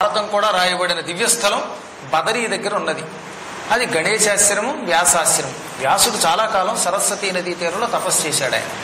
భారతం కూడా రాయబడిన దివ్యస్థలం బదరీ దగ్గర ఉన్నది అది గణేశాశ్రమం వ్యాసాశ్రమం వ్యాసుడు చాలా కాలం సరస్వతీ నదీ తీరంలో తపస్సు చేశాడు ఆయన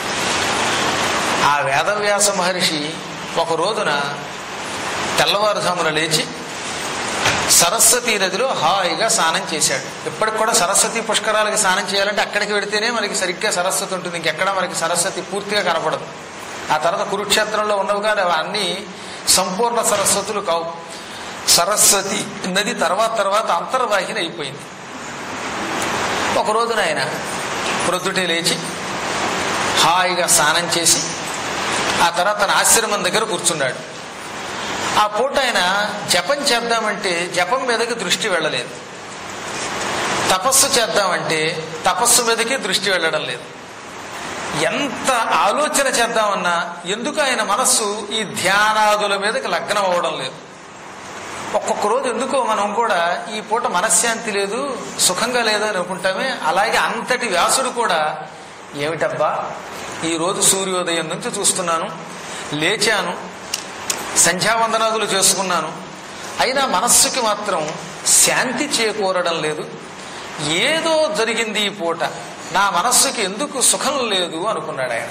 ఆ వేదవ్యాస మహర్షి ఒక రోజున తెల్లవారుజామున లేచి సరస్వతీ నదిలో హాయిగా స్నానం చేశాడు ఇప్పటికి కూడా సరస్వతి పుష్కరాలకి స్నానం చేయాలంటే అక్కడికి వెడితేనే మనకి సరిగ్గా సరస్వతి ఉంటుంది ఇంకెక్కడ మనకి సరస్వతి పూర్తిగా కనపడదు ఆ తర్వాత కురుక్షేత్రంలో ఉన్నవి కానీ అవి అన్నీ సంపూర్ణ సరస్వతులు కావు సరస్వతి నది తర్వాత తర్వాత అంతర్వాహిని అయిపోయింది ఒక రోజున ఆయన ప్రొద్దుటే లేచి హాయిగా స్నానం చేసి ఆ తర్వాత తన ఆశ్రమం దగ్గర కూర్చున్నాడు ఆ పూట ఆయన జపం చేద్దామంటే జపం మీదకి దృష్టి వెళ్ళలేదు తపస్సు చేద్దామంటే తపస్సు మీదకి దృష్టి వెళ్ళడం లేదు ఎంత ఆలోచన చేద్దామన్నా ఎందుకు ఆయన మనస్సు ఈ ధ్యానాదుల మీదకి లగ్నం అవ్వడం లేదు ఒక్కొక్క రోజు ఎందుకో మనం కూడా ఈ పూట మనశ్శాంతి లేదు సుఖంగా లేదు అని అనుకుంటామే అలాగే అంతటి వ్యాసుడు కూడా ఏమిటబ్బా ఈ రోజు సూర్యోదయం నుంచి చూస్తున్నాను లేచాను సంధ్యావందనాదులు చేసుకున్నాను అయినా మనస్సుకి మాత్రం శాంతి చేకూరడం లేదు ఏదో జరిగింది ఈ పూట నా మనస్సుకి ఎందుకు సుఖం లేదు అనుకున్నాడు ఆయన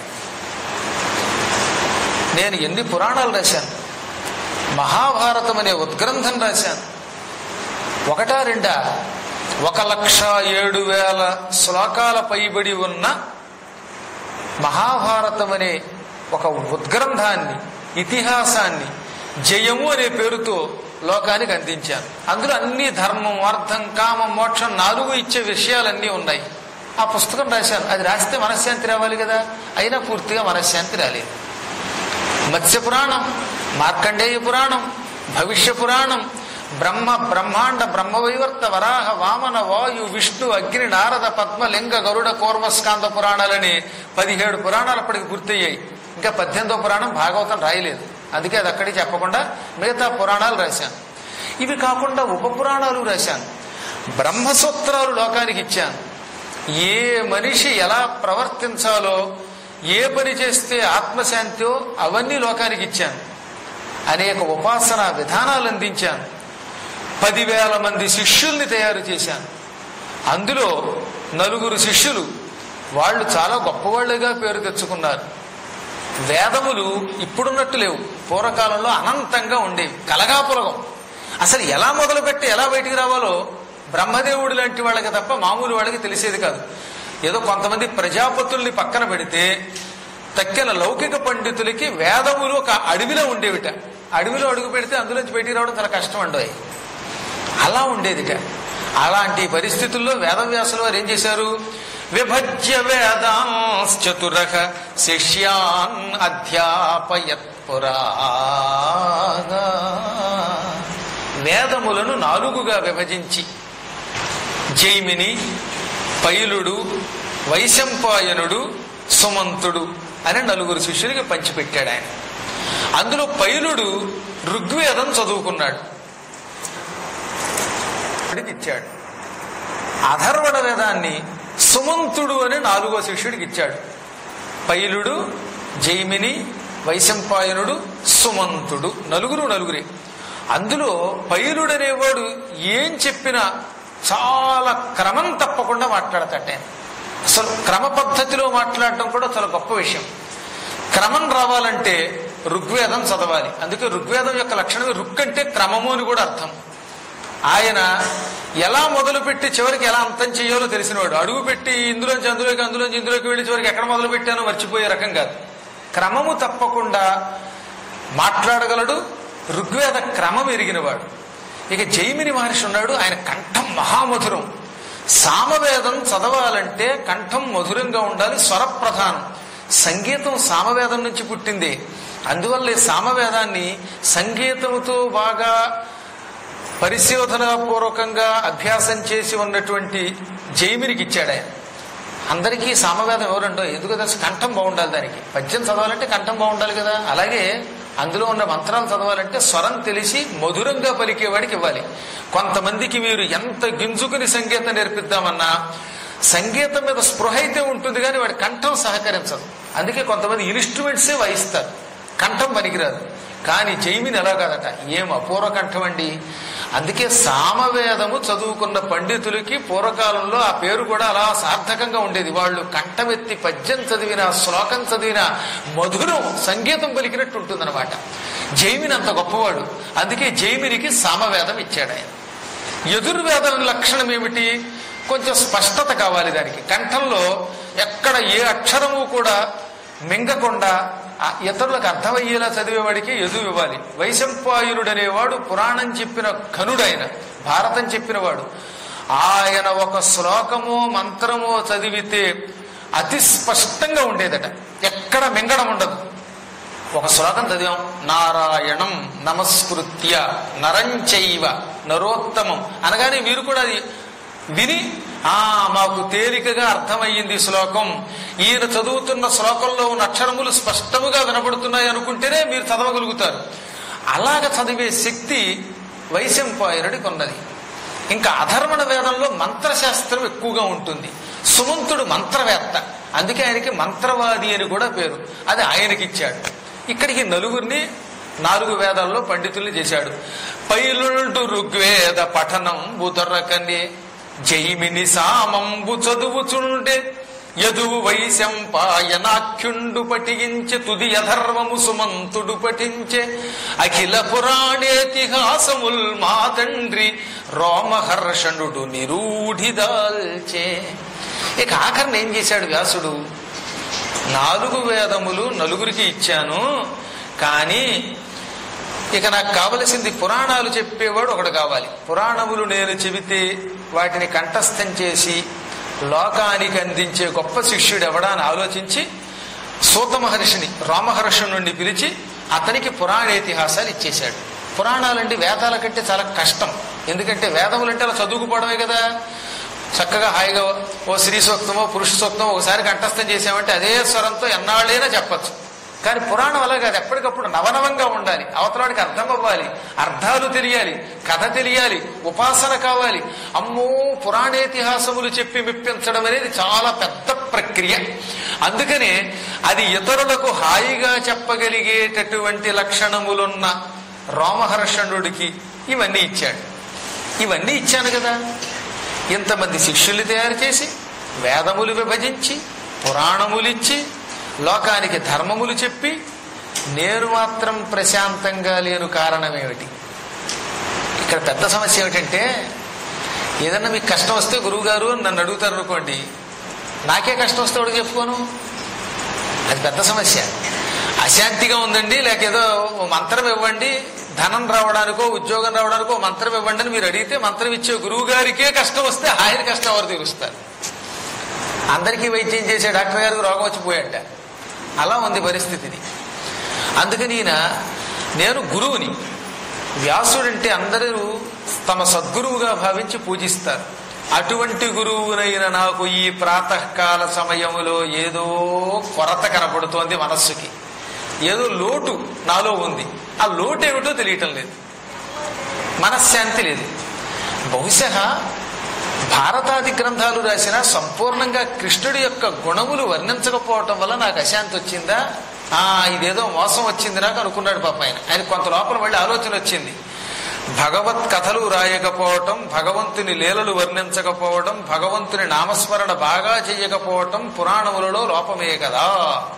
నేను ఎన్ని పురాణాలు రాశాను మహాభారతం అనే ఉద్గ్రంథం రాశాను ఒకటా రెండా ఒక లక్ష ఏడు వేల శ్లోకాల పైబడి ఉన్న మహాభారతం అనే ఒక ఉద్గ్రంథాన్ని ఇతిహాసాన్ని జయము అనే పేరుతో లోకానికి అందించాను అందులో అన్ని ధర్మం అర్థం కామం మోక్షం నాలుగు ఇచ్చే విషయాలన్నీ ఉన్నాయి ఆ పుస్తకం రాశాను అది రాస్తే మనశ్శాంతి రావాలి కదా అయినా పూర్తిగా మనశ్శాంతి రాలేదు మత్స్య పురాణం మార్కండేయ పురాణం భవిష్య పురాణం బ్రహ్మ బ్రహ్మాండ బ్రహ్మవైవర్త వరాహ వామన వాయు విష్ణు అగ్ని నారద పద్మ లింగ గరుడ కోర్మస్కాంద పురాణాలని పదిహేడు పురాణాలు అప్పటికి పూర్తయ్యాయి ఇంకా పద్దెనిమిదో పురాణం భాగవతం రాయలేదు అందుకే అది అక్కడికి చెప్పకుండా మిగతా పురాణాలు రాశాను ఇవి కాకుండా ఉప పురాణాలు రాశాను బ్రహ్మసూత్రాలు లోకానికి ఇచ్చాను ఏ మనిషి ఎలా ప్రవర్తించాలో ఏ పని చేస్తే ఆత్మశాంతో అవన్నీ లోకానికి ఇచ్చాను అనేక ఉపాసన విధానాలు అందించాను పదివేల మంది శిష్యుల్ని తయారు చేశాను అందులో నలుగురు శిష్యులు వాళ్ళు చాలా గొప్పవాళ్ళుగా పేరు తెచ్చుకున్నారు వేదములు ఇప్పుడున్నట్టు లేవు పూర్వకాలంలో అనంతంగా ఉండేవి కలగాపులగం అసలు ఎలా మొదలుపెట్టి ఎలా బయటికి రావాలో బ్రహ్మదేవుడు లాంటి వాళ్ళకి తప్ప మామూలు వాళ్ళకి తెలిసేది కాదు ఏదో కొంతమంది ప్రజాపతుల్ని పక్కన పెడితే తక్కిన లౌకిక పండితులకి వేదములు ఒక అడవిలో ఉండేవిట అడవిలో అడుగు పెడితే అందులోంచి బయటికి రావడం చాలా కష్టం అండి అలా ఉండేదిట అలాంటి పరిస్థితుల్లో వేదవ్యాసులు వారు ఏం చేశారు విభజ్య వేదాంశ్చతురక శిష్యాన్ అధ్యాపయత్ పురా వేదములను నాలుగుగా విభజించి జైమిని పైలుడు వైశంపాయనుడు సుమంతుడు అని నలుగురు శిష్యులకి పంచిపెట్టాడు ఆయన అందులో పైలుడు ఋగ్వేదం చదువుకున్నాడు శిష్యుడికి ఇచ్చాడు అధర్వణ వేదాన్ని సుమంతుడు అని నాలుగో శిష్యుడికి ఇచ్చాడు పైలుడు జైమిని వైశంపాయనుడు సుమంతుడు నలుగురు నలుగురే అందులో పైలుడు అనేవాడు ఏం చెప్పినా చాలా క్రమం తప్పకుండా మాట్లాడతాడు ఆయన అసలు క్రమ పద్ధతిలో మాట్లాడటం కూడా చాలా గొప్ప విషయం క్రమం రావాలంటే ఋగ్వేదం చదవాలి అందుకే ఋగ్వేదం యొక్క లక్షణమే రుక్ అంటే క్రమము అని కూడా అర్థం ఆయన ఎలా మొదలుపెట్టి చివరికి ఎలా అంతం చేయాలో తెలిసినవాడు అడుగు పెట్టి ఇందులోంచి అందులోకి అందులోంచి ఇందులోకి వెళ్ళి చివరికి ఎక్కడ మొదలు పెట్టానో మర్చిపోయే రకం కాదు క్రమము తప్పకుండా మాట్లాడగలడు ఋగ్వేద క్రమం ఎరిగినవాడు ఇక జైమిని మహర్షి ఉన్నాడు ఆయన కంఠం మహామధురం సామవేదం చదవాలంటే కంఠం మధురంగా ఉండాలి స్వరప్రధానం సంగీతం సామవేదం నుంచి పుట్టింది అందువల్ల ఈ సామవేదాన్ని సంగీతముతో బాగా పరిశోధనాపూర్వకంగా అభ్యాసం చేసి ఉన్నటువంటి జైమినికి ఇచ్చాడు ఆయన అందరికీ సామవేదం ఎవరండో ఎందుకు తెలుసు కంఠం బాగుండాలి దానికి పద్యం చదవాలంటే కంఠం బాగుండాలి కదా అలాగే అందులో ఉన్న మంత్రాలు చదవాలంటే స్వరం తెలిసి మధురంగా పలికేవాడికి ఇవ్వాలి కొంతమందికి మీరు ఎంత గింజుకుని సంగీతం నేర్పిద్దామన్నా సంగీతం మీద స్పృహ అయితే ఉంటుంది కానీ వాడి కంఠం సహకరించదు అందుకే కొంతమంది ఇన్స్ట్రుమెంట్సే వాయిస్తారు కంఠం పనికిరాదు కానీ జైమిని ఎలా కాదట ఏం అపూర్వ కంఠం అండి అందుకే సామవేదము చదువుకున్న పండితులకి పూర్వకాలంలో ఆ పేరు కూడా అలా సార్థకంగా ఉండేది వాళ్ళు కంఠమెత్తి పద్యం చదివిన శ్లోకం చదివిన మధురం సంగీతం పలికినట్టు ఉంటుందన్నమాట జైమిని అంత గొప్పవాడు అందుకే జైమినికి సామవేదం ఇచ్చాడు ఆయన ఎదుర్వేదం లక్షణం ఏమిటి కొంచెం స్పష్టత కావాలి దానికి కంఠంలో ఎక్కడ ఏ అక్షరము కూడా మింగకుండా ఆ ఇతరులకు అర్థమయ్యేలా చదివేవాడికి ఎదురు ఇవ్వాలి వైశంపాయునుడు అనేవాడు పురాణం చెప్పిన ఘనుడైన భారతం చెప్పినవాడు ఆయన ఒక శ్లోకమో మంత్రమో చదివితే అతి స్పష్టంగా ఉండేదట ఎక్కడ మింగడం ఉండదు ఒక శ్లోకం చదివాం నారాయణం నమస్కృత్య నరంచైవ నరోత్తమం అనగానే మీరు కూడా అది విని ఆ మాకు తేలికగా అర్థమయ్యింది ఈ శ్లోకం ఈయన చదువుతున్న శ్లోకంలో ఉన్న అక్షరములు స్పష్టముగా వినపడుతున్నాయి అనుకుంటేనే మీరు చదవగలుగుతారు అలాగ చదివే శక్తి వైశంపాయనుడికి ఉన్నది ఇంకా అధర్మణ వేదంలో మంత్రశాస్త్రం ఎక్కువగా ఉంటుంది సుమంతుడు మంత్రవేత్త అందుకే ఆయనకి మంత్రవాది అని కూడా పేరు అది ఆయనకి ఇచ్చాడు ఇక్కడికి నలుగురిని నాలుగు వేదాల్లో పండితుల్ని చేశాడు పైలుండు ఋగ్వేద పఠనం బుదరకనే జైమిని సామంబు చదువుచుండే యదువు వైశంపాయనాఖ్యుండు పఠించే తుది అధర్వము సుమంతుడు పఠించే అఖిల పురాణేతిహాసముల్ మా తండ్రి రోమహర్షణుడు నిరూఢిదాల్చే ఇక ఆఖరిని ఏం చేశాడు వ్యాసుడు నాలుగు వేదములు నలుగురికి ఇచ్చాను కానీ ఇక నాకు కావలసింది పురాణాలు చెప్పేవాడు ఒకడు కావాలి పురాణములు నేను చెబితే వాటిని కంఠస్థం చేసి లోకానికి అందించే గొప్ప శిష్యుడు ఎవడా అని ఆలోచించి సూత మహర్షిని రామహర్షి నుండి పిలిచి అతనికి పురాణేతిహాసాలు ఇచ్చేశాడు పురాణాలంటే వేదాల కంటే చాలా కష్టం ఎందుకంటే వేదములంటే అలా చదువుకుపోవడమే కదా చక్కగా హాయిగా ఓ స్త్రీ సూక్తమో పురుష సూక్తమో ఒకసారి కంఠస్థం చేసామంటే అదే స్వరంతో ఎన్నాళ్ళైనా చెప్పచ్చు కానీ పురాణం అలా కాదు ఎప్పటికప్పుడు నవనవంగా ఉండాలి అవతలాడికి అర్థం అవ్వాలి అర్థాలు తెలియాలి కథ తెలియాలి ఉపాసన కావాలి అమ్మో పురాణేతిహాసములు చెప్పి మెప్పించడం అనేది చాలా పెద్ద ప్రక్రియ అందుకనే అది ఇతరులకు హాయిగా చెప్పగలిగేటటువంటి లక్షణములున్న రామహర్షణుడికి ఇవన్నీ ఇచ్చాడు ఇవన్నీ ఇచ్చాను కదా ఇంతమంది శిష్యుల్ని తయారు చేసి వేదములు విభజించి పురాణములిచ్చి లోకానికి ధర్మములు చెప్పి నేను మాత్రం ప్రశాంతంగా లేను కారణమేమిటి ఇక్కడ పెద్ద సమస్య ఏమిటంటే ఏదన్నా మీకు కష్టం వస్తే గురువుగారు అని నన్ను అడుగుతారు అనుకోండి నాకే కష్టం వస్తే వాడికి చెప్పుకోను అది పెద్ద సమస్య అశాంతిగా ఉందండి లేక ఏదో ఓ మంత్రం ఇవ్వండి ధనం రావడానికో ఉద్యోగం రావడానికో మంత్రం ఇవ్వండి అని మీరు అడిగితే మంత్రం ఇచ్చే గురువు గారికే కష్టం వస్తే ఆయన కష్టం ఎవరు తీరుస్తారు అందరికీ వైద్యం చేసే డాక్టర్ గారికి రోగం వచ్చిపోయాట అలా ఉంది పరిస్థితిని అందుకని ఈయన నేను గురువుని వ్యాసుడంటే అందరూ తమ సద్గురువుగా భావించి పూజిస్తారు అటువంటి గురువునైన నాకు ఈ ప్రాతకాల సమయములో ఏదో కొరత కనపడుతోంది మనస్సుకి ఏదో లోటు నాలో ఉంది ఆ లోటు ఏమిటో తెలియటం లేదు మనశ్శాంతి లేదు బహుశా భారతాది గ్రంథాలు రాసిన సంపూర్ణంగా కృష్ణుడి యొక్క గుణములు వర్ణించకపోవటం వల్ల నాకు అశాంతి వచ్చిందా ఆ ఇదేదో మోసం వచ్చింది నాకు అనుకున్నాడు పాప ఆయన ఆయన కొంత లోపల మళ్ళీ ఆలోచన వచ్చింది భగవత్ కథలు రాయకపోవటం భగవంతుని లీలలు వర్ణించకపోవడం భగవంతుని నామస్మరణ బాగా చేయకపోవటం పురాణములలో లోపమే కదా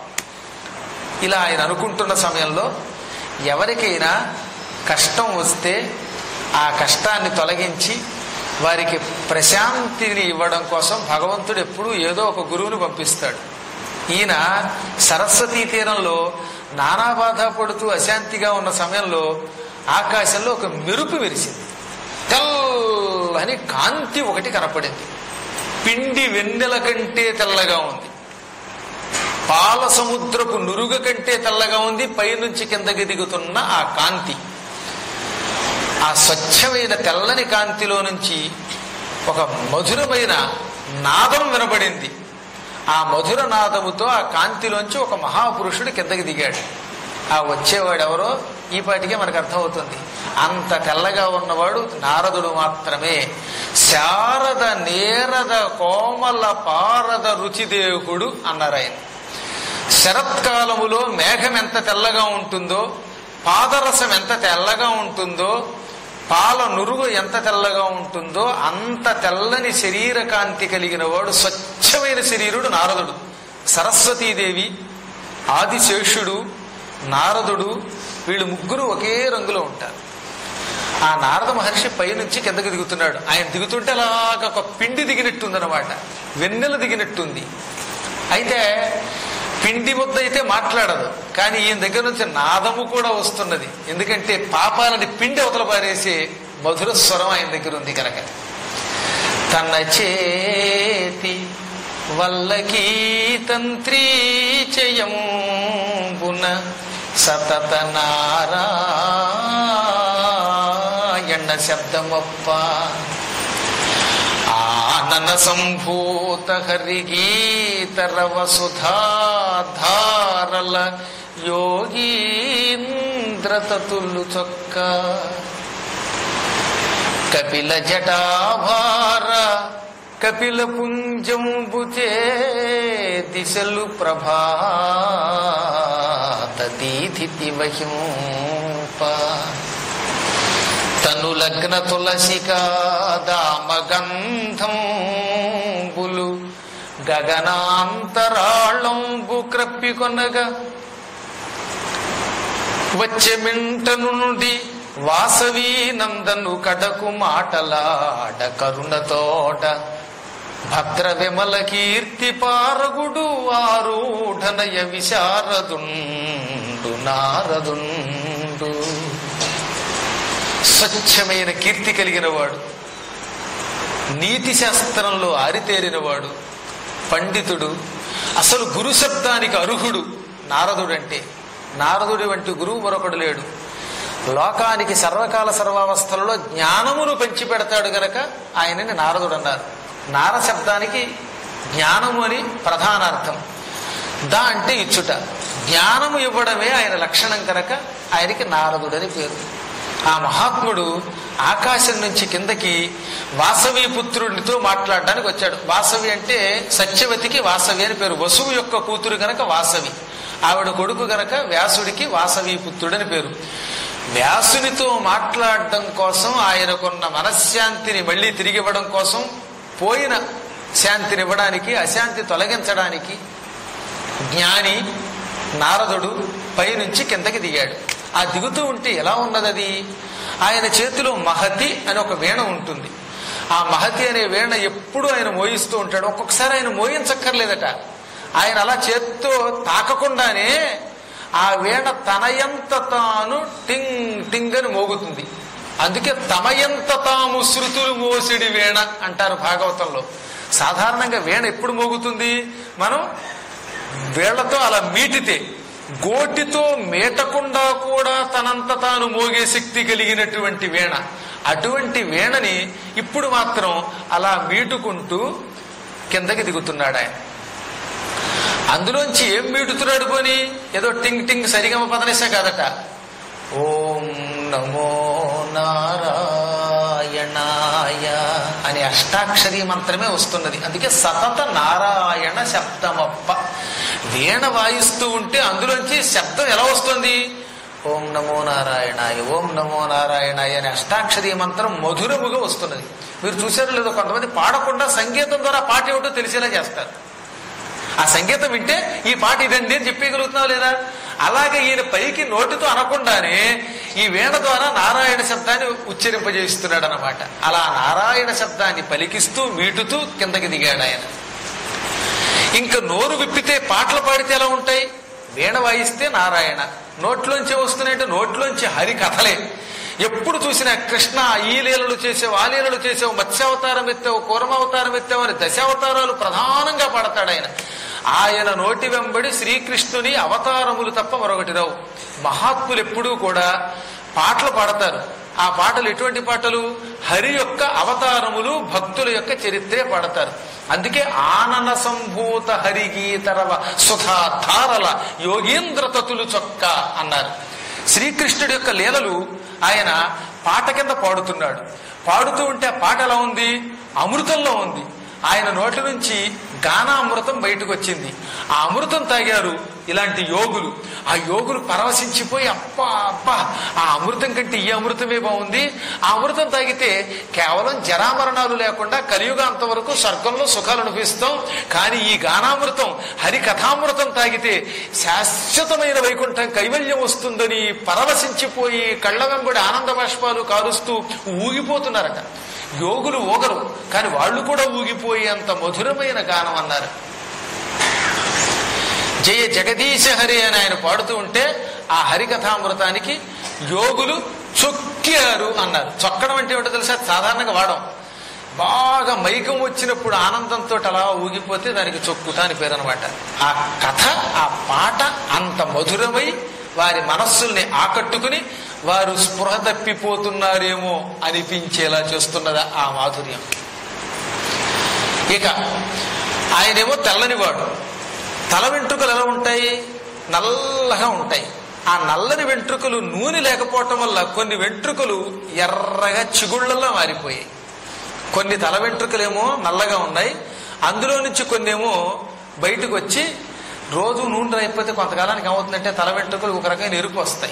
ఇలా ఆయన అనుకుంటున్న సమయంలో ఎవరికైనా కష్టం వస్తే ఆ కష్టాన్ని తొలగించి వారికి ప్రశాంతిని ఇవ్వడం కోసం భగవంతుడు ఎప్పుడూ ఏదో ఒక గురువుని పంపిస్తాడు ఈయన సరస్వతీ తీరంలో నానా బాధ పడుతూ అశాంతిగా ఉన్న సమయంలో ఆకాశంలో ఒక మెరుపు విరిసింది తెల్లని కాంతి ఒకటి కనపడింది పిండి వెన్నెల కంటే తెల్లగా ఉంది పాల సముద్రపు నురుగ కంటే తెల్లగా ఉంది పైనుంచి కిందకి దిగుతున్న ఆ కాంతి ఆ స్వచ్ఛమైన తెల్లని కాంతిలో నుంచి ఒక మధురమైన నాదం వినబడింది ఆ మధుర నాదముతో ఆ కాంతిలోంచి ఒక మహాపురుషుడు కిందకి దిగాడు ఆ వచ్చేవాడు ఎవరో ఈ పాటికే మనకు అర్థమవుతుంది అంత తెల్లగా ఉన్నవాడు నారదుడు మాత్రమే శారద నేరద కోమల పారద రుచిదేహుడు అన్నారు ఆయన శరత్కాలములో మేఘం ఎంత తెల్లగా ఉంటుందో పాదరసం ఎంత తెల్లగా ఉంటుందో పాల నురుగు ఎంత తెల్లగా ఉంటుందో అంత తెల్లని శరీర కాంతి కలిగిన వాడు స్వచ్ఛమైన శరీరుడు నారదుడు సరస్వతీదేవి ఆదిశేషుడు నారదుడు వీళ్ళు ముగ్గురు ఒకే రంగులో ఉంటారు ఆ నారద మహర్షి పైనుంచి కిందకి దిగుతున్నాడు ఆయన దిగుతుంటే అలాగ ఒక పిండి దిగినట్టుందన్నమాట వెన్నెల దిగినట్టుంది అయితే పిండి ముద్ద అయితే మాట్లాడదు కానీ ఈయన దగ్గర నుంచి నాదము కూడా వస్తున్నది ఎందుకంటే పాపాలని పిండి అవతల పారేసే మధుర స్వరం ఆయన దగ్గర ఉంది కనుక తన చేతి వల్లకీ తంత్రీ చయంబున సతత నారాయణ శబ్దమప్ప ఆనన సంభూత హరిగీతరవ సుధాధారల యోగీంద్రతతులు చొక్క కపిల జటాభార కపిల పుంజంబుచే దిశలు ప్రభాత దీధితి వహింప తను లగ్న తులసికా దామగంధంబులు గగనాంతరాళంబు క్రప్పికొనగా వచ్చే మింట నుండి వాసవీ నందను కడకు మాటలాడ కరుణతోట భద్ర విమల కీర్తి పారగుడు ఆరూఢనయ విశారదుండు నారదుండు స్వచ్ఛమైన కీర్తి కలిగిన వాడు నీతి శాస్త్రంలో ఆరితేరినవాడు పండితుడు అసలు గురు శబ్దానికి అర్హుడు నారదుడంటే నారదుడి వంటి గురువు మరొకడు లేడు లోకానికి సర్వకాల సర్వావస్థలలో జ్ఞానమును పంచిపెడతాడు గనక ఆయనని నారదుడు అన్నారు నార శబ్దానికి జ్ఞానము అని ప్రధానార్థం దా అంటే ఇచ్చుట జ్ఞానము ఇవ్వడమే ఆయన లక్షణం కనుక ఆయనకి నారదుడని పేరు ఆ మహాత్ముడు ఆకాశం నుంచి కిందకి వాసవి పుత్రుడితో మాట్లాడడానికి వచ్చాడు వాసవి అంటే సత్యవతికి వాసవి అని పేరు వసువు యొక్క కూతురు గనక వాసవి ఆవిడ కొడుకు గనక వ్యాసుడికి వాసవి పుత్రుడని పేరు వ్యాసునితో మాట్లాడడం కోసం ఆయనకున్న మనశ్శాంతిని మళ్ళీ తిరిగి ఇవ్వడం కోసం పోయిన శాంతిని ఇవ్వడానికి అశాంతి తొలగించడానికి జ్ఞాని నారదుడు పైనుంచి కిందకి దిగాడు ఆ దిగుతూ ఉంటే ఎలా ఉన్నది అది ఆయన చేతిలో మహతి అని ఒక వీణ ఉంటుంది ఆ మహతి అనే వీణ ఎప్పుడూ ఆయన మోయిస్తూ ఉంటాడు ఒక్కొక్కసారి ఆయన మోయించక్కర్లేదట ఆయన అలా చేత్తో తాకకుండానే ఆ వీణ తనయంత తాను టింగ్ టింగ్ అని మోగుతుంది అందుకే తమయంత తాము శృతులు మోసిడి వీణ అంటారు భాగవతంలో సాధారణంగా వీణ ఎప్పుడు మోగుతుంది మనం వేళ్లతో అలా మీటితే గోటితో మీటకుండా కూడా తనంత తాను మోగే శక్తి కలిగినటువంటి వీణ అటువంటి వీణని ఇప్పుడు మాత్రం అలా మీటుకుంటూ కిందకి దిగుతున్నాడు ఆయన అందులోంచి ఏం మీటుతున్నాడు పోని ఏదో టింగ్ టింగ్ సరిగమ పదనేసా కాదట ఓం నమో నారాయణాయ అనే అష్టాక్షరీ మంత్రమే వస్తున్నది అందుకే సతత నారాయణ శబ్దమప్ప వీణ వాయిస్తూ ఉంటే అందులోంచి శబ్దం ఎలా వస్తుంది ఓం నమో నారాయణాయ ఓం నమో నారాయణాయ అనే అష్టాక్షరీ మంత్రం మధురముగా వస్తున్నది మీరు చూసారో లేదో కొంతమంది పాడకుండా సంగీతం ద్వారా పాట ఏమిటో తెలిసేలా చేస్తారు ఆ సంగీతం వింటే ఈ పాట ఇదండి అని చెప్పగలుగుతున్నావు లేదా అలాగే ఈయన పైకి నోటితో అనకుండానే ఈ వీణ ద్వారా నారాయణ శబ్దాన్ని ఉచ్చరింపజేస్తున్నాడు అనమాట అలా నారాయణ శబ్దాన్ని పలికిస్తూ మీటుతూ కిందకి దిగాడు ఆయన ఇంకా నోరు విప్పితే పాటలు పాడితే ఎలా ఉంటాయి వీణ వాయిస్తే నారాయణ నోట్లోంచి వస్తున్నాయంటే నోట్లోంచి హరి కథలే ఎప్పుడు చూసినా కృష్ణ ఈ లీలలు చేసావు ఆ లీలలు చేసావు మత్స్యావతారం ఎత్తావు కూరమావతారం ఎత్తావు అని దశావతారాలు ప్రధానంగా పడతాడు ఆయన ఆయన నోటి వెంబడి శ్రీకృష్ణుని అవతారములు తప్ప మరొకటి రావు మహాత్ములు ఎప్పుడూ కూడా పాటలు పాడతారు ఆ పాటలు ఎటువంటి పాటలు హరి యొక్క అవతారములు భక్తుల యొక్క చరిత్రే పాడతారు అందుకే ఆనన సంభూత హరిగీతరవ సుధాధారల యోగేంద్ర తతులు చొక్క అన్నారు శ్రీకృష్ణుడి యొక్క లీలలు ఆయన పాట కింద పాడుతున్నాడు పాడుతూ ఉంటే ఆ పాట ఎలా ఉంది అమృతంలో ఉంది ఆయన నోటి నుంచి గానామృతం బయటకు వచ్చింది ఆ అమృతం తాగారు ఇలాంటి యోగులు ఆ యోగులు పరవశించిపోయి అప్పా అప్పా ఆ అమృతం కంటే ఈ అమృతమే బాగుంది ఆ అమృతం తాగితే కేవలం జరామరణాలు లేకుండా కలియుగాంత వరకు స్వర్గంలో సుఖాలు అనుభవిస్తాం కానీ ఈ గానామృతం హరి కథామృతం తాగితే శాశ్వతమైన వైకుంఠం కైవల్యం వస్తుందని పరవశించిపోయి కళ్ళ వెంబడి ఆనంద బాష్పాలు కారుస్తూ ఊగిపోతున్నారట యోగులు ఊగరు కానీ వాళ్ళు కూడా ఊగిపోయి అంత మధురమైన గానం అన్నారు జయ జగదీశ హరి అని ఆయన పాడుతూ ఉంటే ఆ హరికథామృతానికి యోగులు చొక్కారు అన్నారు చొక్కడం అంటే ఏమిటో తెలుసా సాధారణంగా వాడం బాగా మైకం వచ్చినప్పుడు ఆనందంతో అలా ఊగిపోతే దానికి చొక్కుట అని పేరు అనమాట ఆ కథ ఆ పాట అంత మధురమై వారి మనస్సుల్ని ఆకట్టుకుని వారు స్పృహ తప్పిపోతున్నారేమో అనిపించేలా చేస్తున్నదా ఆ మాధుర్యం ఇక ఆయనేమో తెల్లనివాడు తల వెంట్రుకలు ఎలా ఉంటాయి నల్లగా ఉంటాయి ఆ నల్లని వెంట్రుకలు నూనె లేకపోవటం వల్ల కొన్ని వెంట్రుకలు ఎర్రగా చిగుళ్ళల్లో మారిపోయాయి కొన్ని తల వెంట్రుకలేమో నల్లగా ఉన్నాయి అందులో నుంచి కొన్ని ఏమో బయటకు వచ్చి రోజు నూనె అయిపోతే కొంతకాలానికి ఏమవుతుందంటే తల వెంట్రుకలు ఒక రకమైన ఎరుపు వస్తాయి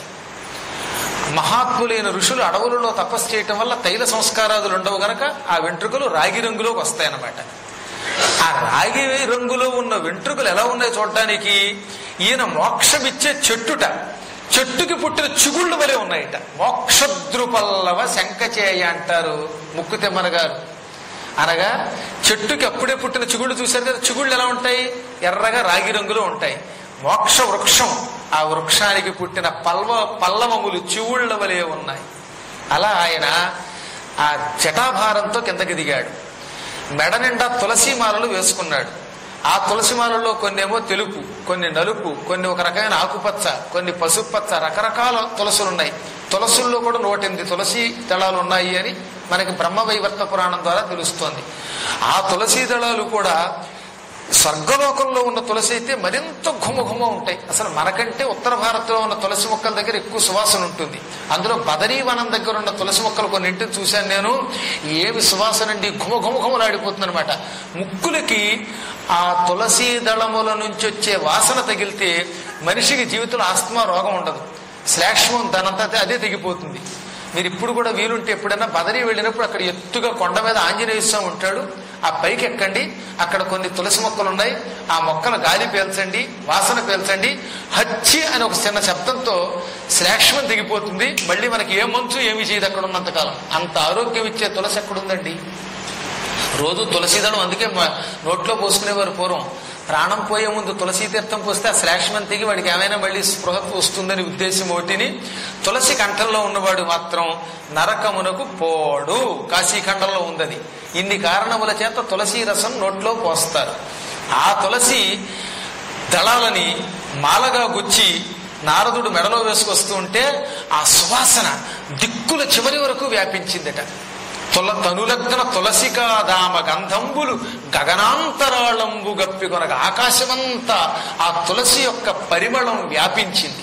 మహాత్ములైన ఋషులు అడవులలో తపస్సు చేయటం వల్ల తైల సంస్కారాదులు ఉండవు గనక ఆ వెంట్రుకలు రాగి రంగులోకి వస్తాయన్నమాట ఆ రాగి రంగులో ఉన్న వెంట్రుకలు ఎలా ఉన్నాయో చూడటానికి ఈయన మోక్షమిచ్చే చెట్టుట చెట్టుకి పుట్టిన చిగుళ్ళు వలె ఉన్నాయట మోక్షద్రుపల్లవ శంఖచేయ అంటారు ముక్కు తెమ్మన గారు అనగా చెట్టుకి అప్పుడే పుట్టిన చిగుళ్ళు చూశారు కదా చిగుళ్ళు ఎలా ఉంటాయి ఎర్రగా రాగి రంగులో ఉంటాయి మోక్ష వృక్షం ఆ వృక్షానికి పుట్టిన పల్వ పల్లవములు చివుళ్ళ వలె ఉన్నాయి అలా ఆయన ఆ జటాభారంతో కిందకి దిగాడు మెడ నిండా తులసి మాలలు వేసుకున్నాడు ఆ తులసి మాలలో కొన్ని ఏమో తెలుపు కొన్ని నలుపు కొన్ని ఒక రకమైన ఆకుపచ్చ కొన్ని పసుపు పచ్చ రకరకాల తులసులు ఉన్నాయి తులసుల్లో కూడా నూట ఎనిమిది తులసి దళాలు ఉన్నాయి అని మనకి బ్రహ్మవైవర్త పురాణం ద్వారా తెలుస్తోంది ఆ తులసి దళాలు కూడా స్వర్గలోకంలో ఉన్న తులసి అయితే మరింత ఘుమఘుమ ఉంటాయి అసలు మనకంటే ఉత్తర భారత్లో ఉన్న తులసి మొక్కల దగ్గర ఎక్కువ సువాసన ఉంటుంది అందులో బదరీ వనం దగ్గర ఉన్న తులసి మొక్కలు కొన్నింటిని చూశాను నేను ఏమి సువాసన అండి ఘుమ ఘుమ ఘుమలాడిపోతుంది అనమాట ముక్కులకి ఆ తులసి దళముల నుంచి వచ్చే వాసన తగిలితే మనిషికి జీవితంలో ఆస్తమా రోగం ఉండదు శ్లాష్మం దానంతా అదే తెగిపోతుంది మీరు ఇప్పుడు కూడా వీలుంటే ఎప్పుడైనా బదరీ వెళ్ళినప్పుడు అక్కడ ఎత్తుగా కొండ మీద ఆంజనేయ స్వామి ఉంటాడు ఆ పైకి ఎక్కండి అక్కడ కొన్ని తులసి మొక్కలు ఉన్నాయి ఆ మొక్కలు గాలి పీల్చండి వాసన పీల్చండి హచ్చి అని ఒక చిన్న శబ్దంతో శ్లాష్మం దిగిపోతుంది మళ్ళీ మనకి ఏ మంచు ఏమి చేయదు అక్కడ ఉన్నంతకాలం అంత ఆరోగ్యం ఇచ్చే తులసి ఎక్కడుందండి రోజు తులసీదళం అందుకే మా నోట్లో పోసుకునేవారు పూర్వం ప్రాణం పోయే ముందు తులసీ తీర్థం పోస్తే ఆ శ్లేష్మం తెగి వాడికి ఏమైనా మళ్ళీ స్పృహ వస్తుందని ఉద్దేశం ఒకటిని తులసి కంఠంలో ఉన్నవాడు మాత్రం నరకమునకు పోడు కాశీఖండంలో ఉందది ఇన్ని కారణముల చేత తులసి రసం నోట్లో పోస్తారు ఆ తులసి దళాలని మాలగా గుచ్చి నారదుడు మెడలో వేసుకొస్తూ ఉంటే ఆ సువాసన దిక్కుల చివరి వరకు వ్యాపించిందట తుల తనులగ్న తులసికా దామ గంధంబులు గగనాంతరాళంబు గప్పి కొనగ ఆకాశమంతా ఆ తులసి యొక్క పరిమళం వ్యాపించింది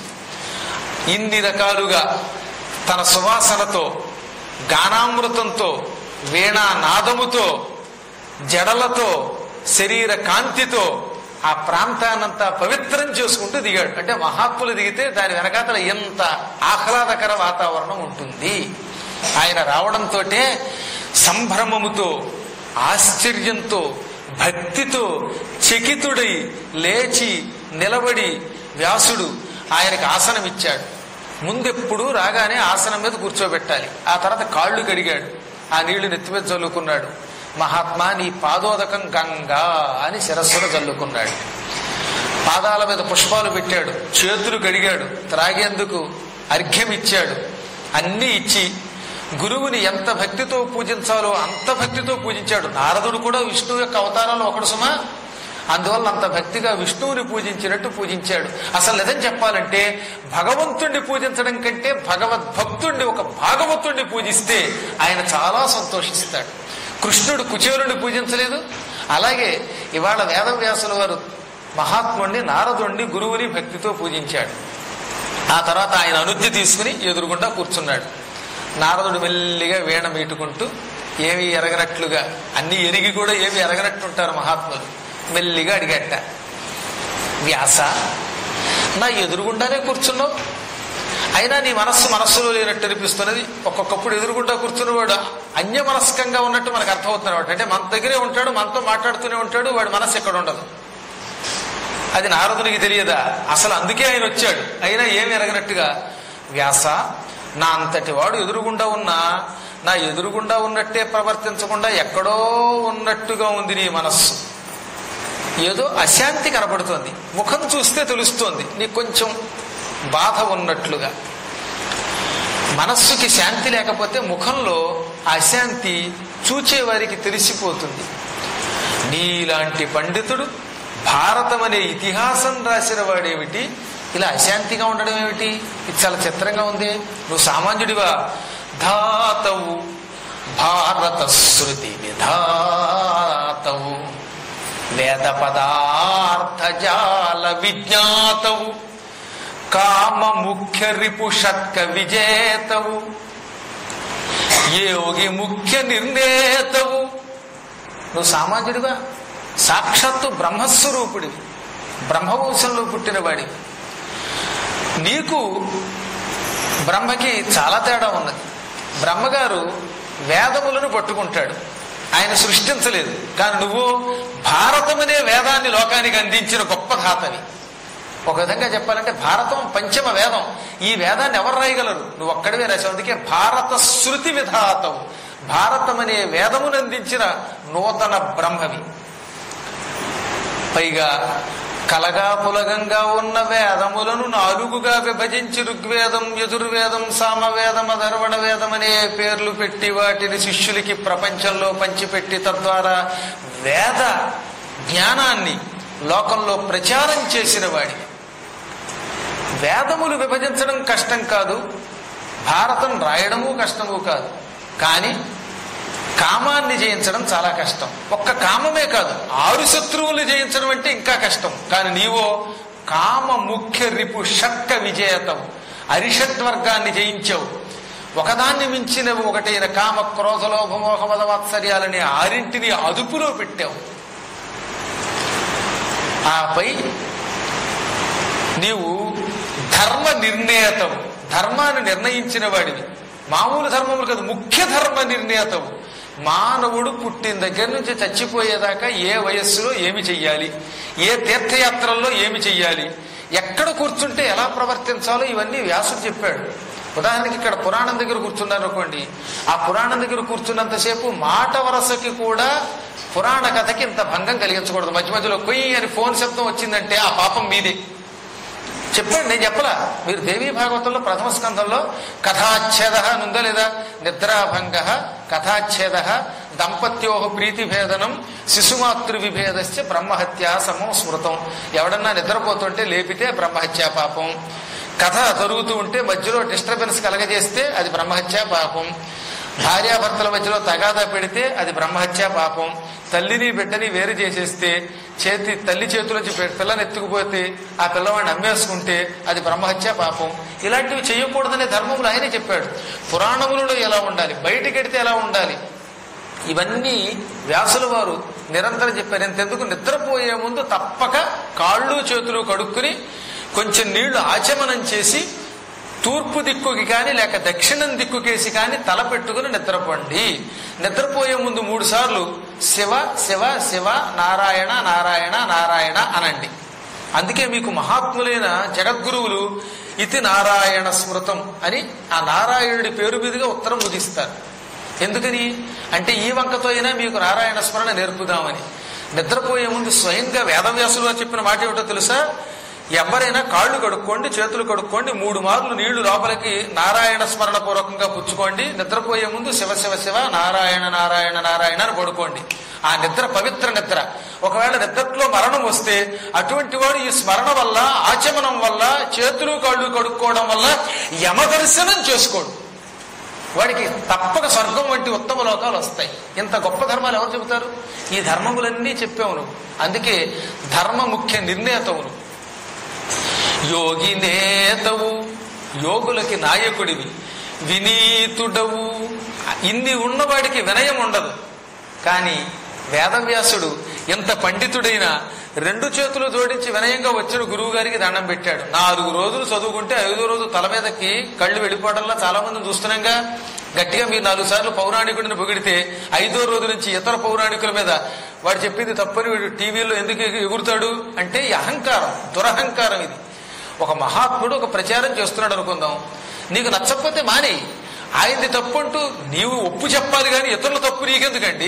ఇన్ని రకాలుగా తన సువాసనతో గానామృతంతో వీణా నాదముతో జడలతో శరీర కాంతితో ఆ ప్రాంతాన్నంతా పవిత్రం చేసుకుంటూ దిగాడు అంటే మహాత్ములు దిగితే దాని వెనకాతల ఎంత ఆహ్లాదకర వాతావరణం ఉంటుంది ఆయన రావడంతో సంభ్రమముతో ఆశ్చర్యంతో భక్తితో చకితుడై లేచి నిలబడి వ్యాసుడు ఆయనకి ఆసనం ఇచ్చాడు ముందెప్పుడు రాగానే ఆసనం మీద కూర్చోబెట్టాలి ఆ తర్వాత కాళ్ళు కడిగాడు ఆ నీళ్లు నెత్తి మీద చల్లుకున్నాడు మహాత్మా నీ పాదోదకం గంగా అని శిరస్సును చల్లుకున్నాడు పాదాల మీద పుష్పాలు పెట్టాడు చేతులు కడిగాడు త్రాగేందుకు అర్ఘ్యం ఇచ్చాడు అన్నీ ఇచ్చి గురువుని ఎంత భక్తితో పూజించాలో అంత భక్తితో పూజించాడు నారదుడు కూడా విష్ణువు యొక్క అవతారంలో ఒకడు సుమా అందువల్ల అంత భక్తిగా విష్ణువుని పూజించినట్టు పూజించాడు అసలు నిజం చెప్పాలంటే భగవంతుణ్ణి పూజించడం కంటే భగవద్భక్తుణ్ణి ఒక భాగవతుణ్ణి పూజిస్తే ఆయన చాలా సంతోషిస్తాడు కృష్ణుడు కుచేలుని పూజించలేదు అలాగే ఇవాళ వేదవ్యాసుల వారు మహాత్ముణ్ణి నారదుణ్ణి గురువుని భక్తితో పూజించాడు ఆ తర్వాత ఆయన అనుజ్ఞ తీసుకుని ఎదురుగుండా కూర్చున్నాడు నారదుడు మెల్లిగా వీణ మీటుకుంటూ ఏమి ఎరగనట్లుగా అన్ని ఎరిగి కూడా ఏమి ఎరగనట్టుంటారు మహాత్ములు మెల్లిగా అడిగట్ట వ్యాస నా ఎదురుగుండానే కూర్చున్నావు అయినా నీ మనస్సు మనస్సులో లేనట్టు అనిపిస్తున్నది ఒక్కొక్కప్పుడు ఎదురుగుండా కూర్చున్నవాడు అన్య మనస్కంగా ఉన్నట్టు మనకు అర్థమవుతున్నాడు అంటే మన దగ్గరే ఉంటాడు మనతో మాట్లాడుతూనే ఉంటాడు వాడి మనస్సు ఎక్కడ ఉండదు అది నారదునికి తెలియదా అసలు అందుకే ఆయన వచ్చాడు అయినా ఏమి ఎరగనట్టుగా వ్యాస నా అంతటి వాడు ఎదురుగుండా ఉన్నా నా ఎదురుగుండా ఉన్నట్టే ప్రవర్తించకుండా ఎక్కడో ఉన్నట్టుగా ఉంది నీ మనస్సు ఏదో అశాంతి కనబడుతోంది ముఖం చూస్తే తెలుస్తోంది నీకు కొంచెం బాధ ఉన్నట్లుగా మనస్సుకి శాంతి లేకపోతే ముఖంలో అశాంతి చూచేవారికి తెలిసిపోతుంది నీలాంటి పండితుడు భారతం అనే ఇతిహాసం రాసిన వాడేమిటి ఇలా అశాంతిగా ఉండడం ఏమిటి ఇది చాలా చిత్రంగా ఉంది నువ్వు సామాన్యుడివా ధాతవు భారత శృతి విధాతవు వేద పదార్థ జాల విజ్ఞాతవు కామ ముఖ్య రిపు షట్క విజేతవు యోగి ముఖ్య నిర్ణేతవు నువ్వు సామాన్యుడిగా సాక్షాత్తు బ్రహ్మస్వరూపుడివి బ్రహ్మవంశంలో పుట్టినవాడివి నీకు బ్రహ్మకి చాలా తేడా ఉన్నది బ్రహ్మగారు వేదములను పట్టుకుంటాడు ఆయన సృష్టించలేదు కానీ నువ్వు భారతం అనే వేదాన్ని లోకానికి అందించిన గొప్ప ధాతవి ఒక విధంగా చెప్పాలంటే భారతం పంచమ వేదం ఈ వేదాన్ని ఎవరు రాయగలరు నువ్వు ఒక్కడివే రాసావు అందుకే భారత శృతి విధాతం భారతం అనే వేదమును అందించిన నూతన బ్రహ్మవి పైగా కలగా పులగంగా ఉన్న వేదములను నాలుగుగా విభజించి ఋగ్వేదం యజుర్వేదం సామవేదం అధర్వణ వేదం అనే పేర్లు పెట్టి వాటిని శిష్యులకి ప్రపంచంలో పంచిపెట్టి తద్వారా వేద జ్ఞానాన్ని లోకంలో ప్రచారం చేసిన వాడి వేదములు విభజించడం కష్టం కాదు భారతం రాయడము కష్టము కాదు కానీ కామాన్ని జయించడం చాలా కష్టం ఒక్క కామమే కాదు ఆరు శత్రువుల్ని జయించడం అంటే ఇంకా కష్టం కానీ నీవో కామ ముఖ్య రిపు షట్క విజేతం అరిషడ్వర్గాన్ని జయించావు ఒకదాన్ని మించిన ఒకటైన కామ క్రోధ లోభమోహ మద వాత్సర్యాలని ఆరింటిని అదుపులో పెట్టావు ఆపై నీవు ధర్మ నిర్ణేతవు ధర్మాన్ని నిర్ణయించిన వాడివి మామూలు ధర్మములు కాదు ముఖ్య ధర్మ నిర్ణేతవు మానవుడు పుట్టిన దగ్గర నుంచి చచ్చిపోయేదాకా ఏ వయస్సులో ఏమి చెయ్యాలి ఏ తీర్థయాత్రల్లో ఏమి చెయ్యాలి ఎక్కడ కూర్చుంటే ఎలా ప్రవర్తించాలో ఇవన్నీ వ్యాసుడు చెప్పాడు ఉదాహరణకి ఇక్కడ పురాణం దగ్గర కూర్చున్నారు అనుకోండి ఆ పురాణం దగ్గర కూర్చున్నంతసేపు మాట వరసకి కూడా పురాణ కథకి ఇంత భంగం కలిగించకూడదు మధ్య మధ్యలో కొయ్యి అని ఫోన్ శబ్దం వచ్చిందంటే ఆ పాపం మీదే చెప్పండి నేను చెప్పలా మీరు దేవీ భాగవతంలో ప్రథమ స్కంధంలో కథాచ్ఛేద అని ఉందా లేదా నిద్రాభంగ కథాచ్ఛేద దంపత్యో ప్రీతిభేదనం శిశుమాతృ విభేదశ్చ బ్రహ్మహత్య సమం స్మృతం ఎవడన్నా నిద్రపోతుంటే లేపితే బ్రహ్మహత్య పాపం కథ జరుగుతూ ఉంటే మధ్యలో డిస్టర్బెన్స్ కలగజేస్తే అది బ్రహ్మహత్య పాపం భార్యాభర్తల మధ్యలో తగాదా పెడితే అది బ్రహ్మహత్య పాపం తల్లిని బిడ్డని వేరు చేసేస్తే చేతి తల్లి చేతులోంచి పి- పిల్లని ఎత్తుకుపోతే ఆ పిల్లవాడిని అమ్మేసుకుంటే అది బ్రహ్మహత్య పాపం ఇలాంటివి చేయకూడదనే ధర్మములు ఆయనే చెప్పాడు పురాణములలో ఎలా ఉండాలి బయటికెడితే ఎలా ఉండాలి ఇవన్నీ వ్యాసుల వారు నిరంతరం చెప్పారు ఎంతెందుకు నిద్రపోయే ముందు తప్పక కాళ్ళు చేతులు కడుక్కుని కొంచెం నీళ్లు ఆచమనం చేసి తూర్పు దిక్కుకి కానీ లేక దక్షిణం దిక్కుకేసి కానీ తల పెట్టుకుని నిద్రపోండి నిద్రపోయే ముందు మూడు సార్లు శివ శివ శివ నారాయణ నారాయణ నారాయణ అనండి అందుకే మీకు మహాత్ములైన జగద్గురువులు ఇతి నారాయణ స్మృతం అని ఆ నారాయణుడి పేరు మీదుగా ఉత్తరం ముగిస్తారు ఎందుకని అంటే ఈ వంకతో అయినా మీకు నారాయణ స్మరణ నేర్పుదామని నిద్రపోయే ముందు స్వయంగా వేదవ్యాసులు వారు చెప్పిన మాట ఏమిటో తెలుసా ఎవరైనా కాళ్ళు కడుక్కోండి చేతులు కడుక్కోండి మూడు మార్లు నీళ్లు లోపలికి నారాయణ స్మరణ పూర్వకంగా పుచ్చుకోండి నిద్రపోయే ముందు శివ శివ శివ నారాయణ నారాయణ నారాయణ అని పడుకోండి ఆ నిద్ర పవిత్ర నిద్ర ఒకవేళ నిద్రలో మరణం వస్తే అటువంటి వాడు ఈ స్మరణ వల్ల ఆచమనం వల్ల చేతులు కాళ్ళు కడుక్కోవడం వల్ల యమదర్శనం చేసుకోడు వాడికి తప్పక స్వర్గం వంటి ఉత్తమ లోకాలు వస్తాయి ఇంత గొప్ప ధర్మాలు ఎవరు చెబుతారు ఈ ధర్మములన్నీ చెప్పావు నువ్వు అందుకే ధర్మ ముఖ్య నిర్ణేతవును యోగి నేతవు యోగులకి నాయకుడివి వినీతుడవు ఇన్ని ఉన్నవాడికి వినయం ఉండదు కానీ వేదవ్యాసుడు ఎంత పండితుడైనా రెండు చేతులు జోడించి వినయంగా వచ్చిన గురువు గారికి దండం పెట్టాడు నాలుగు రోజులు చదువుకుంటే ఐదో రోజు తల మీదకి కళ్ళు వెళ్ళిపోవడంలో చాలా మంది చూస్తున్నాంగా గట్టిగా మీరు నాలుగు సార్లు పౌరాణికుడిని పొగిడితే ఐదో రోజు నుంచి ఇతర పౌరాణికుల మీద వాడు చెప్పింది తప్పని వీడు టీవీలో ఎందుకు ఎగురుతాడు అంటే ఈ అహంకారం దురహంకారం ఇది ఒక మహాత్ముడు ఒక ప్రచారం చేస్తున్నాడు అనుకుందాం నీకు నచ్చకపోతే మానేయి ఆయనది తప్పు అంటూ నీవు ఒప్పు చెప్పాలి కానీ ఇతరుల తప్పు నీకెందుకండి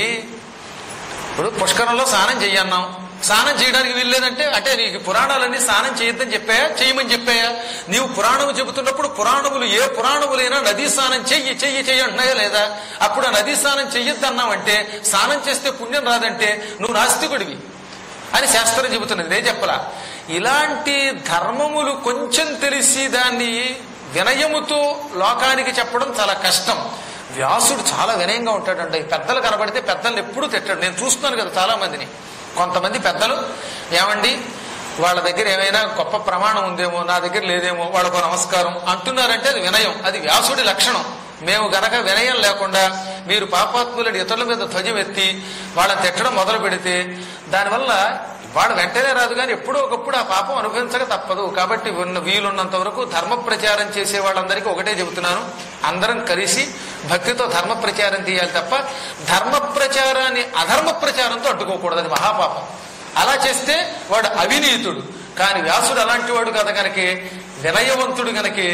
ఇప్పుడు పుష్కరంలో స్నానం చెయ్యన్నాం స్నానం చేయడానికి వీల్లేదంటే అంటే నీకు పురాణాలన్నీ స్నానం చేయొద్దని చెప్పాయా చేయమని చెప్పాయా నీవు పురాణము చెబుతున్నప్పుడు పురాణములు ఏ పురాణములైనా నదీ స్నానం చెయ్యి చెయ్యి చెయ్యి అంటున్నాయా లేదా అప్పుడు ఆ నదీ స్నానం చెయ్యొద్దన్నావంటే స్నానం చేస్తే పుణ్యం రాదంటే నువ్వు నాస్తికుడివి అని శాస్త్రం చెబుతున్నది నేను చెప్పలా ఇలాంటి ధర్మములు కొంచెం తెలిసి దాన్ని వినయముతో లోకానికి చెప్పడం చాలా కష్టం వ్యాసుడు చాలా వినయంగా ఉంటాడండి పెద్దలు కనబడితే పెద్దలు ఎప్పుడూ తిట్టాడు నేను చూస్తున్నాను కదా చాలా మందిని కొంతమంది పెద్దలు ఏమండి వాళ్ళ దగ్గర ఏమైనా గొప్ప ప్రమాణం ఉందేమో నా దగ్గర లేదేమో వాళ్ళకు నమస్కారం అంటున్నారంటే అది వినయం అది వ్యాసుడి లక్షణం మేము గనక వినయం లేకుండా మీరు పాపాత్ములని ఇతరుల మీద ధ్వజం ఎత్తి వాళ్ళని తిట్టడం మొదలు పెడితే దానివల్ల వాడు వెంటనే రాదు కానీ ఎప్పుడో ఒకప్పుడు ఆ పాపం అనుభవించక తప్పదు కాబట్టి ఉన్న వీలున్నంత వరకు ధర్మ ప్రచారం చేసే వాళ్ళందరికీ ఒకటే చెబుతున్నాను అందరం కలిసి భక్తితో ధర్మ ప్రచారం చేయాలి తప్ప ధర్మ ప్రచారాన్ని అధర్మ ప్రచారంతో అడ్డుకోకూడదు అది మహాపాపం అలా చేస్తే వాడు అవినీతుడు కానీ వ్యాసుడు అలాంటి వాడు కదా కనుకే వినయవంతుడు గనకే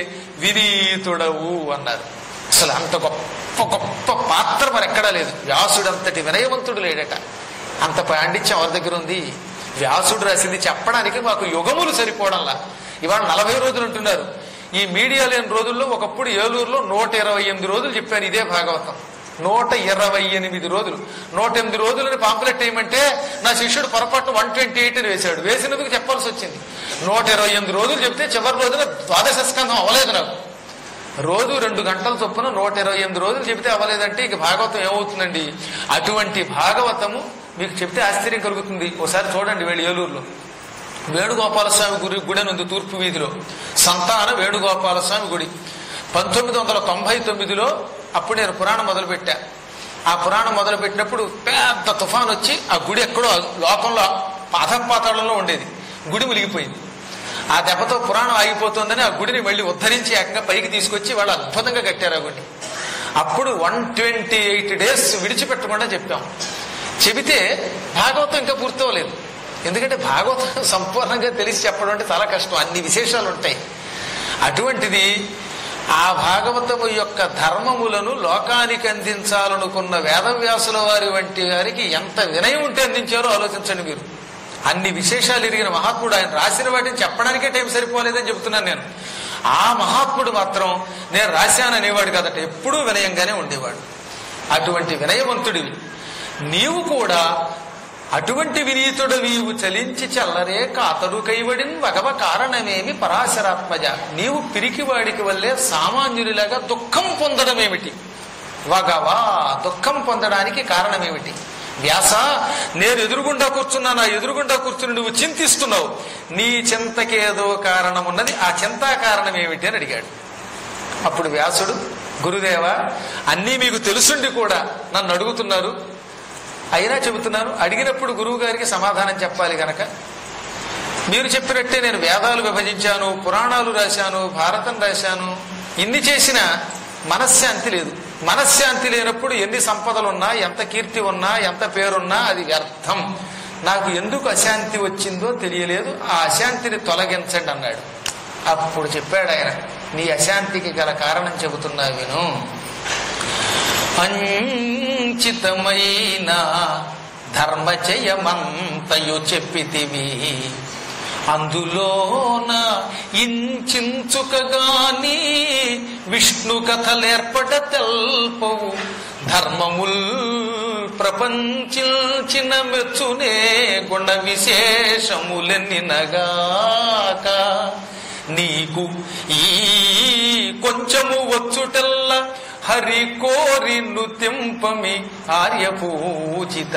వినీతుడవు అన్నారు అసలు అంత గొప్ప గొప్ప పాత్ర మరి ఎక్కడా లేదు వ్యాసుడు అంతటి వినయవంతుడు లేడట అంత పాండిత్యం ఎవరి దగ్గర ఉంది వ్యాసుడు రాసింది చెప్పడానికి మాకు యుగములు సరిపోవడంలా ఇవాళ నలభై రోజులు ఉంటున్నారు ఈ మీడియా లేని రోజుల్లో ఒకప్పుడు ఏలూరులో నూట ఇరవై ఎనిమిది రోజులు చెప్పారు ఇదే భాగవతం నూట ఇరవై ఎనిమిది రోజులు నూట ఎనిమిది రోజులని పాంపులెట్ వేయమంటే నా శిష్యుడు పొరపాటు వన్ ట్వంటీ ఎయిట్ అని వేశాడు వేసినందుకు చెప్పాల్సి వచ్చింది నూట ఇరవై ఎనిమిది రోజులు చెప్తే చివరి రోజున ద్వాదశ స్కంధం అవ్వలేదు నాకు రోజు రెండు గంటల చొప్పున నూట ఇరవై ఎనిమిది రోజులు చెబితే అవ్వలేదంటే ఇక భాగవతం ఏమవుతుందండి అటువంటి భాగవతము మీకు చెప్తే ఆశ్చర్యం కలుగుతుంది ఒకసారి చూడండి వెళ్ళి ఏలూరులో వేణుగోపాలస్వామి గుడి గుడి అని ఉంది తూర్పు వీధిలో సంతాన వేణుగోపాలస్వామి గుడి పంతొమ్మిది వందల తొంభై తొమ్మిదిలో అప్పుడు నేను పురాణం మొదలుపెట్టా ఆ పురాణం మొదలుపెట్టినప్పుడు పెద్ద తుఫాన్ వచ్చి ఆ గుడి ఎక్కడో లోకంలో పాతాళంలో ఉండేది గుడి మునిగిపోయింది ఆ దెబ్బతో పురాణం ఆగిపోతుందని ఆ గుడిని మళ్ళీ ఉద్ధరించి ఏకంగా పైకి తీసుకొచ్చి వాళ్ళు అద్భుతంగా కట్టారు ఆ గుడిని అప్పుడు వన్ ట్వంటీ ఎయిట్ డేస్ విడిచిపెట్టకుండా చెప్పాం చెబితే భాగవతం ఇంకా పూర్తవలేదు ఎందుకంటే భాగవతం సంపూర్ణంగా తెలిసి చెప్పడం అంటే చాలా కష్టం అన్ని విశేషాలు ఉంటాయి అటువంటిది ఆ భాగవతము యొక్క ధర్మములను లోకానికి అందించాలనుకున్న వేదవ్యాసుల వారి వంటి వారికి ఎంత వినయం ఉంటే అందించారో ఆలోచించండి మీరు అన్ని విశేషాలు ఎరిగిన మహాత్ముడు ఆయన రాసిన వాటిని చెప్పడానికే టైం సరిపోలేదని చెబుతున్నాను నేను ఆ మహాత్ముడు మాత్రం నేను రాశాను అనేవాడు కదట ఎప్పుడూ వినయంగానే ఉండేవాడు అటువంటి వినయవంతుడివి నీవు కూడా అటువంటి వినీతుడు నీవు చలించి చల్లరే కాతడు కైవడిన్ వగవ కారణమేమి పరాశరాత్మజ నీవు పిరికివాడికి వల్లే సామాన్యునిలాగా దుఃఖం పొందడమేమిటి వగవా దుఃఖం పొందడానికి కారణమేమిటి వ్యాస నేను ఎదురుగుండా కూర్చున్నా నా ఎదురుగుండా కూర్చుని నువ్వు చింతిస్తున్నావు నీ చింతకేదో కారణం ఉన్నది ఆ చింతా కారణం ఏమిటి అని అడిగాడు అప్పుడు వ్యాసుడు గురుదేవ అన్నీ మీకు తెలుసుండి కూడా నన్ను అడుగుతున్నారు అయినా చెబుతున్నాను అడిగినప్పుడు గురువు గారికి సమాధానం చెప్పాలి గనక మీరు చెప్పినట్టే నేను వేదాలు విభజించాను పురాణాలు రాశాను భారతం రాశాను ఇన్ని చేసినా మనశ్శాంతి లేదు మనశ్శాంతి లేనప్పుడు ఎన్ని సంపదలున్నా ఎంత కీర్తి ఉన్నా ఎంత పేరున్నా అది వ్యర్థం నాకు ఎందుకు అశాంతి వచ్చిందో తెలియలేదు ఆ అశాంతిని తొలగించండి అన్నాడు అప్పుడు చెప్పాడు ఆయన నీ అశాంతికి గల కారణం చెబుతున్నా విను అంచితమైన ధర్మచయమంతయు చెప్పితివి అందులోన ఇంచుకగాని విష్ణు కథలేర్పడ తెల్పవు ధర్మముల్ ప్రపంచించిన మెచ్చునే గుణ విశేషములెన్నినగాక నీకు ఈ కొంచెము వచ్చుటల్ల హరి కోరి నుతింపమి ఆర్యపూజిత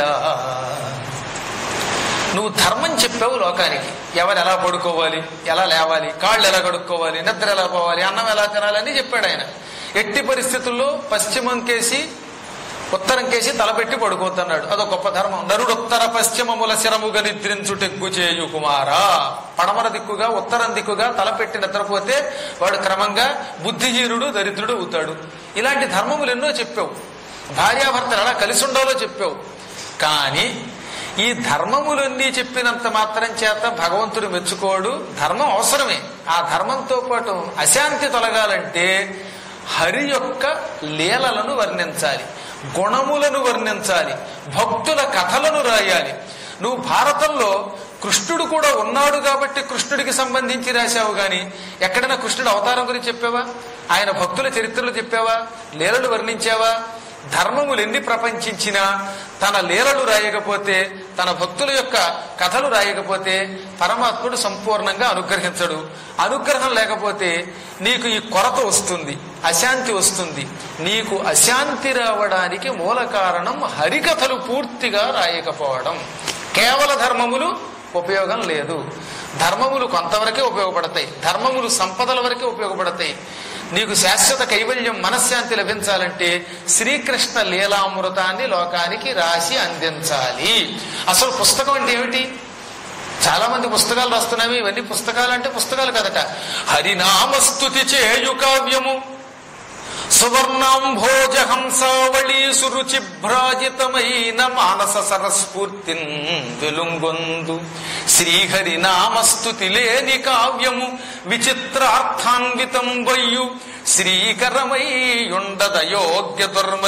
నువ్వు ధర్మం చెప్పావు లోకానికి ఎవరు ఎలా పడుకోవాలి ఎలా లేవాలి కాళ్ళు ఎలా కడుక్కోవాలి నిద్ర ఎలా పోవాలి అన్నం ఎలా తినాలి అని చెప్పాడు ఆయన ఎట్టి పరిస్థితుల్లో పశ్చిమం కేసి ఉత్తరం కేసి తలపెట్టి పడుకోద్దన్నాడు అదో గొప్ప ధర్మం నరుడు ఉత్తర పశ్చిమముల శిరముగా నిద్రించుటెగ్గు చేయు కుమారా పడమర దిక్కుగా ఉత్తరం దిక్కుగా తలపెట్టి నిద్రపోతే వాడు క్రమంగా బుద్ధిహీనుడు దరిద్రుడు అవుతాడు ఇలాంటి ధర్మములు ఎన్నో చెప్పావు భార్యాభర్తలు ఎలా కలిసి ఉండాలో చెప్పావు కానీ ఈ ధర్మములన్నీ చెప్పినంత మాత్రం చేత భగవంతుడు మెచ్చుకోడు ధర్మం అవసరమే ఆ ధర్మంతో పాటు అశాంతి తొలగాలంటే హరి యొక్క లీలలను వర్ణించాలి గుణములను వర్ణించాలి భక్తుల కథలను రాయాలి నువ్వు భారతంలో కృష్ణుడు కూడా ఉన్నాడు కాబట్టి కృష్ణుడికి సంబంధించి రాశావు గాని ఎక్కడైనా కృష్ణుడు అవతారం గురించి చెప్పావా ఆయన భక్తుల చరిత్రలు చెప్పావా లీలలు వర్ణించావా ధర్మములు ఎన్ని ప్రపంచించినా తన లీలలు రాయకపోతే తన భక్తుల యొక్క కథలు రాయకపోతే పరమాత్ముడు సంపూర్ణంగా అనుగ్రహించడు అనుగ్రహం లేకపోతే నీకు ఈ కొరత వస్తుంది అశాంతి వస్తుంది నీకు అశాంతి రావడానికి మూల కారణం హరికథలు పూర్తిగా రాయకపోవడం కేవల ధర్మములు ఉపయోగం లేదు ధర్మములు కొంతవరకే ఉపయోగపడతాయి ధర్మములు సంపదల వరకే ఉపయోగపడతాయి నీకు శాశ్వత కైవల్యం మనశ్శాంతి లభించాలంటే శ్రీకృష్ణ లీలామృతాన్ని లోకానికి రాసి అందించాలి అసలు పుస్తకం అంటే ఏమిటి చాలా మంది పుస్తకాలు రాస్తున్నావి ఇవన్నీ పుస్తకాలు అంటే పుస్తకాలు కదట హరినామస్తుతి చేయు కావ్యము సువర్ణాంభోజ హంసావళి సురుచిభ్రాజితమైన మానస సరస్ఫూర్తిన్ వెలుంగొందు శ్రీహరి నామస్తుతి లేని కావ్యము విచిత్రార్థాన్వితం వయ్యు శ్రీకరమై ఉండద యోగ్య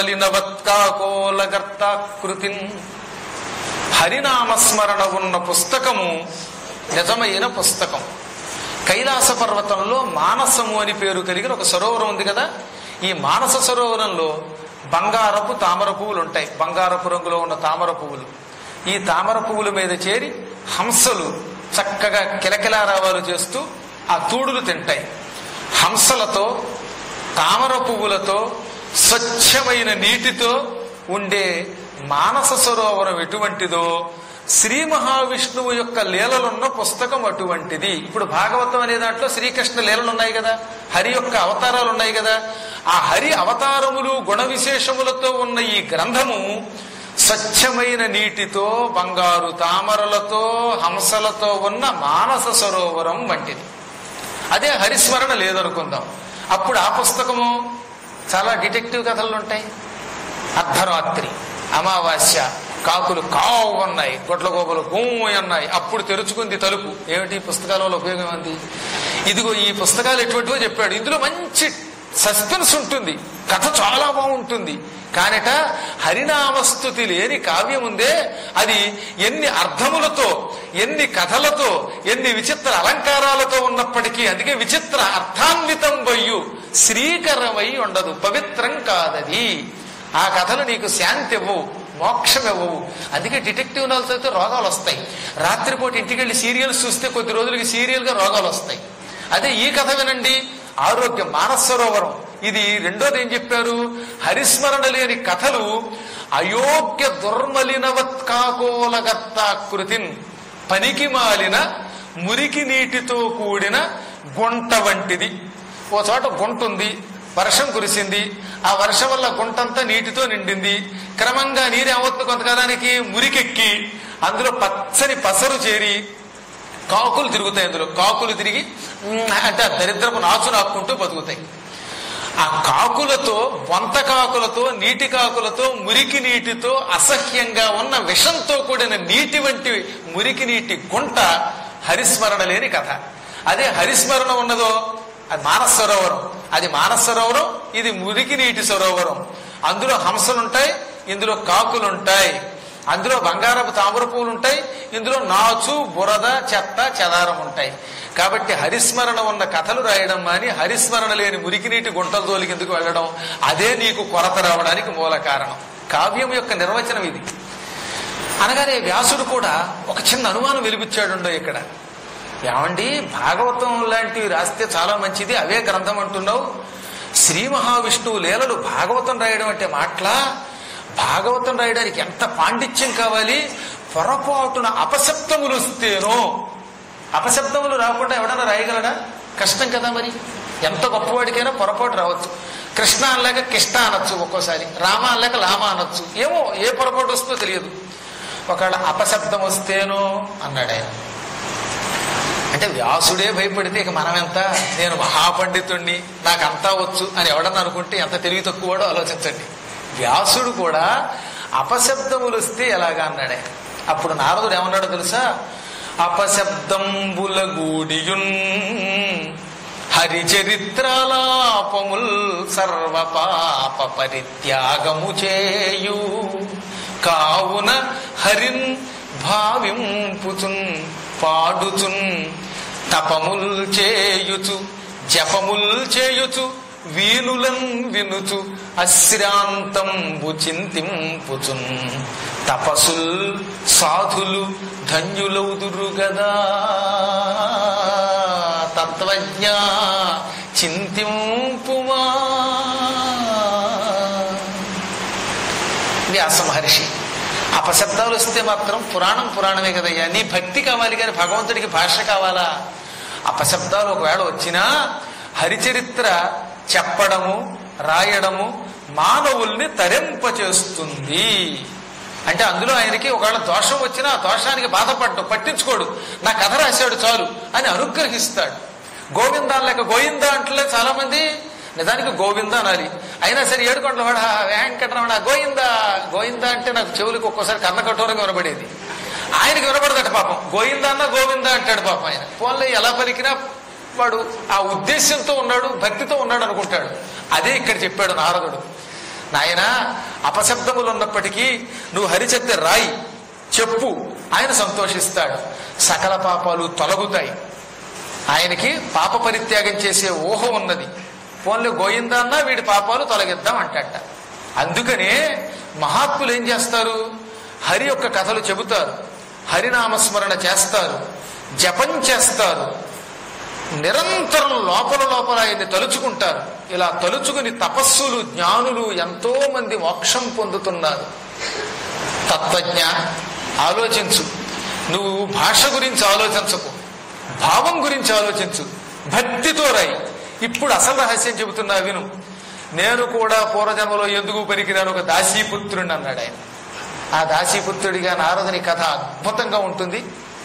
దుర్మలినవత్కాకోలగర్తాకృతిన్ హరినామస్మరణ ఉన్న పుస్తకము నిజమైన పుస్తకం కైలాస పర్వతంలో మానసము అని పేరు కలిగిన ఒక సరోవరం ఉంది కదా ఈ మానస సరోవరంలో బంగారపు తామర పువ్వులు ఉంటాయి బంగారపు రంగులో ఉన్న తామర పువ్వులు ఈ తామర పువ్వుల మీద చేరి హంసలు చక్కగా కిలకిలారావాలు చేస్తూ ఆ తూడులు తింటాయి హంసలతో తామర పువ్వులతో స్వచ్ఛమైన నీటితో ఉండే మానస సరోవరం ఎటువంటిదో శ్రీ మహావిష్ణువు యొక్క లీలలున్న పుస్తకం అటువంటిది ఇప్పుడు భాగవతం అనే దాంట్లో శ్రీకృష్ణ లీలలు ఉన్నాయి కదా హరి యొక్క అవతారాలు ఉన్నాయి కదా ఆ హరి అవతారములు గుణ విశేషములతో ఉన్న ఈ గ్రంథము స్వచ్ఛమైన నీటితో బంగారు తామరలతో హంసలతో ఉన్న మానస సరోవరం వంటిది అదే హరిస్మరణ లేదనుకుందాం అప్పుడు ఆ పుస్తకము చాలా డిటెక్టివ్ కథలు ఉంటాయి అర్ధరాత్రి అమావాస్య కాకులు కావు ఉన్నాయి గొడ్ల గోపలు గోము ఉన్నాయి అప్పుడు తెరుచుకుంది తలుపు ఏమిటి ఈ పుస్తకాల వల్ల ఉపయోగం ఉంది ఇదిగో ఈ పుస్తకాలు ఎటువంటివో చెప్పాడు ఇందులో మంచి సస్పెన్స్ ఉంటుంది కథ చాలా బాగుంటుంది కానట హరినామస్తుతి లేని కావ్యం ఉందే అది ఎన్ని అర్థములతో ఎన్ని కథలతో ఎన్ని విచిత్ర అలంకారాలతో ఉన్నప్పటికీ అందుకే విచిత్ర అర్థాన్వితం వయ్యు శ్రీకరమై ఉండదు పవిత్రం కాదది ఆ కథలు నీకు శాంతి ఇవ్వవు మోక్షం ఇవ్వవు అందుకే డిటెక్టివ్ నవల్స్ అయితే రోగాలు వస్తాయి రాత్రిపూట ఇంటికి వెళ్ళి సీరియల్స్ చూస్తే కొద్ది రోజులకి సీరియల్ గా రోగాలు వస్తాయి అదే ఈ కథ వినండి ఆరోగ్యం మానస సరోవరం ఇది రెండోది ఏం చెప్పారు హరిస్మరణ లేని కథలు అయోగ్య దుర్మలినవత్కాకోలగత్తాకృతిన్ పనికి మాలిన మురికి నీటితో కూడిన గుంట వంటిది ఓ చోట గుంట ఉంది వర్షం కురిసింది ఆ వర్షం వల్ల గుంటంతా నీటితో నిండింది క్రమంగా నీరేమవుతుంది కొంతకాలానికి మురికెక్కి అందులో పచ్చని పసరు చేరి కాకులు తిరుగుతాయి అందులో కాకులు తిరిగి "ఉమ్" అంటే ఆ దరిద్రపు నాచు నాక్కుంటూ బతుకుతాయి ఆ కాకులతో వంత కాకులతో నీటి కాకులతో మురికి నీటితో అసహ్యంగా ఉన్న విషంతో కూడిన నీటి వంటి మురికి నీటి గుంట హరిస్మరణ లేని కథ అదే హరిస్మరణ ఉన్నదో అది మానస సరోవరం అది మానస సరోవరం ఇది మురికి నీటి సరోవరం అందులో హంసలుంటాయి ఇందులో కాకులుంటాయి అందులో బంగారపు తామర పువ్వులు ఉంటాయి ఇందులో నాచు బురద చెత్త చెదారం ఉంటాయి కాబట్టి హరిస్మరణ ఉన్న కథలు రాయడం మాని హరిస్మరణ లేని మురికినీటి గుంటల జోలికి ఎందుకు వెళ్ళడం అదే నీకు కొరత రావడానికి మూల కారణం కావ్యం యొక్క నిర్వచనం ఇది అనగానే వ్యాసుడు కూడా ఒక చిన్న అనుమానం వెలిపించాడుండో ఇక్కడ ఏమండి భాగవతం లాంటివి రాస్తే చాలా మంచిది అవే గ్రంథం అంటున్నావు శ్రీ మహావిష్ణువు లీలలు భాగవతం రాయడం అంటే మాటలా భాగవతం రాయడానికి ఎంత పాండిత్యం కావాలి పొరపాటున అపశబ్దములు వస్తేనో అపశబ్దములు రాకుండా ఎవడన్నా రాయగలడా కష్టం కదా మరి ఎంత గొప్పవాడికైనా పొరపాటు రావచ్చు కృష్ణ అనలేక కిష్ట అనొచ్చు ఒక్కోసారి రామ అనలేక లామ అనొచ్చు ఏమో ఏ పొరపాటు వస్తుందో తెలియదు ఒకవేళ అపశబ్దం వస్తేనో అన్నాడు ఆయన అంటే వ్యాసుడే భయపడితే ఇక మనమెంత నేను మహాపండితుణ్ణి నాకు అంతా వచ్చు అని ఎవడన్నా అనుకుంటే ఎంత తెలివి తక్కువడో ఆలోచించండి వ్యాసుడు కూడా అపశబ్దములు వస్తే ఎలాగా అన్నాడు ఆయన అప్పుడు నారదుడు ఏమన్నాడో తెలుసా అపశబ్దంబుల గూడియున్ హరిచరిత్రలాపముల్ సర్వ పాప పరిత్యాగము చేయు కావున హరిన్ భావింపుచున్ పాడుచున్ తపముల్ చేయుచు జపముల్ చేయుచు వీనులన్ వినుచు అశ్రాంతంబు చింతింపుచున్ తపసుల్ సాధులు ధన్యులౌదురు గదా తత్వజ్ఞ చింతింపుమా వ్యాస మహర్షి అపశబ్దాలు వస్తే మాత్రం పురాణం పురాణమే కదయ్యా నీ భక్తి కావాలి కానీ భగవంతుడికి భాష కావాలా అపశబ్దాలు ఒకవేళ వచ్చినా హరిచరిత్ర చెప్పడము రాయడము మానవుల్ని తరింపచేస్తుంది అంటే అందులో ఆయనకి ఒకవేళ దోషం వచ్చినా ఆ దోషానికి బాధపడ్డు పట్టించుకోడు నా కథ రాశాడు చాలు అని అనుగ్రహిస్తాడు గోవిందా లేక గోవిందా అంటలే చాలా మంది నిజానికి గోవింద అనాలి అయినా సరే ఏడుకొండల వాడ వెంకటరమణ గోయిందా గోయిందా అంటే నాకు చెవులకు ఒక్కోసారి కన్న కఠోరంగా వినబడేది ఆయనకి వినబడదట పాపం గోయిందా అన్న గోవిందా అంటాడు పాపం ఆయన పోన్లే ఎలా పలికినా వాడు ఆ ఉద్దేశ్యంతో ఉన్నాడు భక్తితో ఉన్నాడు అనుకుంటాడు అదే ఇక్కడ చెప్పాడు నారదుడు నాయన అపశబ్దములు ఉన్నప్పటికీ నువ్వు హరిచెత్తే రాయి చెప్పు ఆయన సంతోషిస్తాడు సకల పాపాలు తొలగుతాయి ఆయనకి పాప పరిత్యాగం చేసే ఊహ ఉన్నది పోన్లే గోయిందా అన్నా వీడి పాపాలు తొలగిద్దాం అంటట అందుకనే మహాత్ములు ఏం చేస్తారు హరి యొక్క కథలు చెబుతారు హరినామస్మరణ చేస్తారు జపం చేస్తారు నిరంతరం లోపల లోపల ఆయన్ని తలుచుకుంటారు ఇలా తలుచుకుని తపస్సులు జ్ఞానులు ఎంతో మంది మోక్షం పొందుతున్నారు తత్వజ్ఞ ఆలోచించు నువ్వు భాష గురించి ఆలోచించకు భావం గురించి ఆలోచించు భక్తితో రాయి ఇప్పుడు అసలు రహస్యం చెబుతున్నా విను నేను కూడా పూర్వజన్మలో ఎందుకు పనికిరాను ఒక దాసీపుత్రుడిని అన్నాడు ఆయన ఆ దాసీపుత్రుడిగా నారదుని కథ అద్భుతంగా ఉంటుంది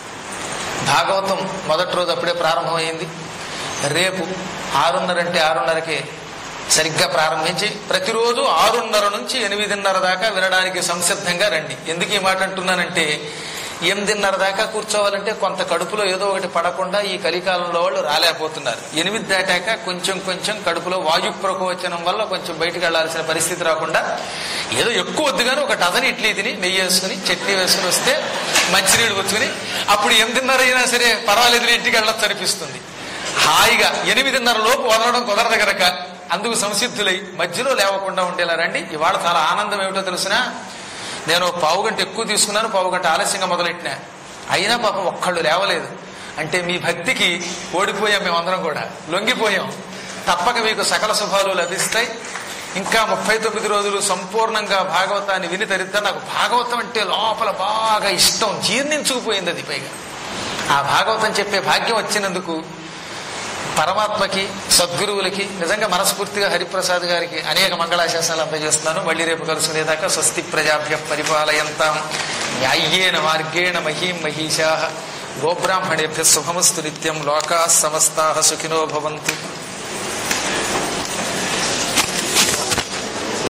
భాగవతం మొదటి రోజు అప్పుడే ప్రారంభమైంది రేపు ఆరున్నర అంటే ఆరున్నరకే సరిగ్గా ప్రారంభించి ప్రతిరోజు ఆరున్నర నుంచి ఎనిమిదిన్నర దాకా వినడానికి సంసిద్ధంగా రండి ఎందుకు ఈ మాట అంటున్నానంటే ఎనిమిదిన్నర దాకా కూర్చోవాలంటే కొంత కడుపులో ఏదో ఒకటి పడకుండా ఈ కలికాలంలో వాళ్ళు రాలేకపోతున్నారు ఎనిమిది దాటాక కొంచెం కొంచెం కడుపులో వాయు ప్రకోచనం వల్ల కొంచెం బయటకు వెళ్లాల్సిన పరిస్థితి రాకుండా ఏదో ఎక్కువ వద్దుగానే ఒక డజన్ ఇడ్లీ తిని నెయ్యి వేసుకుని చట్నీ వేసుకుని వస్తే మంచినీళ్ళు పుచ్చుకుని అప్పుడు ఎనిమిదిన్నర అయినా సరే పర్వాలేదు ఇంటికి వెళ్ళొచ్చు అనిపిస్తుంది హాయిగా ఎనిమిదిన్నర లోపు వదలడం కుదరదు గనక అందుకు సంసిద్ధులై మధ్యలో లేవకుండా ఉండేలా రండి ఇవాళ చాలా ఆనందం ఏమిటో తెలిసినా నేను పావు గంట ఎక్కువ తీసుకున్నాను పావు గంట ఆలస్యంగా మొదలెట్టినా అయినా పాపం ఒక్కళ్ళు లేవలేదు అంటే మీ భక్తికి ఓడిపోయాం మేమందరం కూడా లొంగిపోయాం తప్పక మీకు సకల శుభాలు లభిస్తాయి ఇంకా ముప్పై తొమ్మిది రోజులు సంపూర్ణంగా భాగవతాన్ని విని తరిద్దా నాకు భాగవతం అంటే లోపల బాగా ఇష్టం జీర్ణించుకుపోయింది అది పైగా ఆ భాగవతం చెప్పే భాగ్యం వచ్చినందుకు పరమాత్మకి సద్గురువులకి నిజంగా మనస్ఫూర్తిగా హరిప్రసాద్ గారికి అనేక మంగళాశాసనాలు అందజేస్తున్నాను మళ్ళీ రేపు కలుసుకునేదాకా స్వస్తి ప్రజాభ్య పరిపాలయంతాం న్యాయ్యేన మార్గేణ మహీం మహిషా గోబ్రాహ్మణేభ్య శుభమస్తు నిత్యం లోకా సమస్తా సుఖినో భవంతు